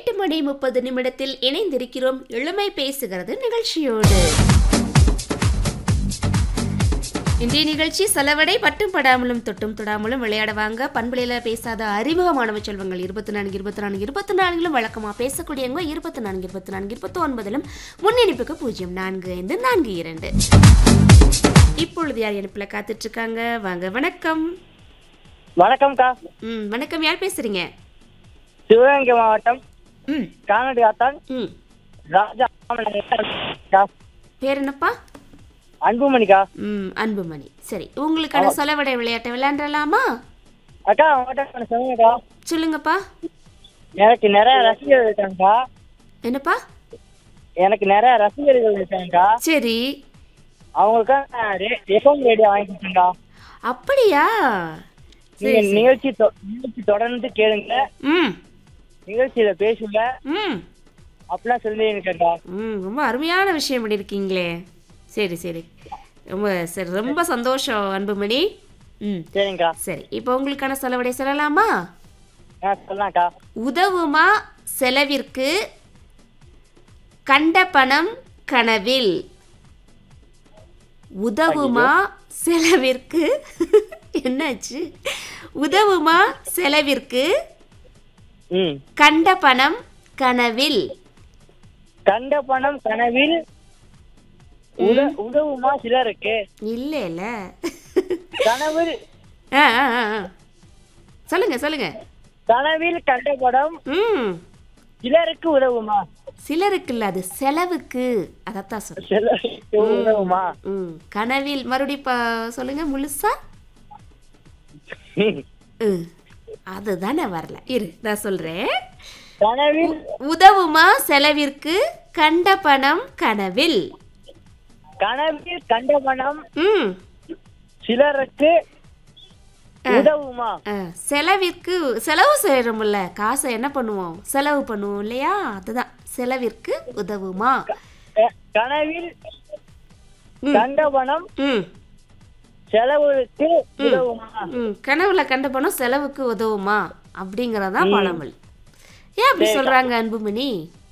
எட்டு மணி முப்பது நிமிடத்தில் இணைந்திருக்கிறோம் இளமை பேசுகிறது நிகழ்ச்சியோடு இன்றைய நிகழ்ச்சி செலவடை பட்டும் படாமலும் தொட்டும் தொடாமலும் விளையாடுவாங்க பண்புலையில பேசாத அறிமுக மாணவ செல்வங்கள் இருபத்தி நான்கு இருபத்தி நான்கு இருபத்தி நான்கிலும் வழக்கமாக பேசக்கூடியவங்க இருபத்தி நான்கு இருபத்தி நான்கு இருபத்தி ஒன்பதிலும் முன்னிணைப்புக்கு பூஜ்ஜியம் நான்கு ஐந்து நான்கு இரண்டு இப்பொழுது யார் இணைப்புல காத்துட்டு இருக்காங்க வாங்க வணக்கம் வணக்கம்க்கா ம் வணக்கம் யார் பேசுறீங்க சிவகங்கை மாவட்டம் ம் கானடி ஆத்தான் ம் ராஜா அக்கா. பேர் என்னப்பா அன்புமணிக்கா ம் அன்புமணி சரி உங்களுக்கான சொலவடை விளையாட்டை விளையாண்டலாமா அக்கா அவங்ககிட்ட ஒண்ணு சொல்லுங்கக்கா சொல்லுங்கப்பா எனக்கு நிறைய ரசிகர்கள் இருக்காங்கக்கா என்னப்பா எனக்கு நிறைய ரசிகர்கள் இருக்காங்கக்கா சரி அவங்களுக்கா எஃப்எம் ரேடியோ வாங்கி கொடுத்தேங்க்கா அப்படியா நீங்க நிகழ்ச்சி தொ- நிகழ்ச்சி தொடர்ந்து கேளுங்க ம் நிகழ்ச்சியில பேசுங்க ம் அப்படிலாம் சொல்லி இருக்கேன்க்கா ம் ரொம்ப அருமையான விஷயம் பண்ணியிருக்கீங்களே சரி சரி ரொம்ப சரி ரொம்ப சந்தோஷம் அன்புமணி ம் சரிங்கக்கா சரி இப்போ உங்களுக்கான செலவடை சொல்லலாமா ஆ சொல்லலாம்க்கா உதவுமா செலவிற்கு கண்ட பணம் கனவில் உதவுமா செலவிற்கு என்னாச்சு உதவுமா செலவிற்கு ம் கண்ட பணம் கனவில் கண்ட பணம் கனவில் உத உதவுமா சிலருக்கு இல்லைல கனவில் ஆ ஆ, ஆ, ஆ. சொல்லுங்க சொல்லுங்க கனவில் கண்ட படம் ம் சிலருக்கு உதவுமா சிலருக்கு இல்ல அது செலவுக்கு அதைத்தான் சொல்ல சிலருக்கு உதவுமா ம் கனவில் மறுபடி ப சொல்லுங்க முழுசா ம் அதுதானே வரல இரு நான் சொல்றேன் கனவில் உதவுமா செலவிற்கு கண்ட பணம் கனவில் கனவில் கண்ட பணம் ம் சிலருக்கு உதவுமா ஆ, செலவிற்கு செலவு செய்யறோம்ல காசை என்ன பண்ணுவோம் செலவு பண்ணுவோம் இல்லையா அதுதான் செலவிற்கு உதவுமா க- கனவில் கண்ட பணம் ம் செலவுக்கு உதவுமா ம் கனவுல கண்ட பணம் செலவுக்கு உதவுமா அப்படிங்கறதான் பழமொழி ஏன் அப்படி சொல்றாங்க அன்புமணி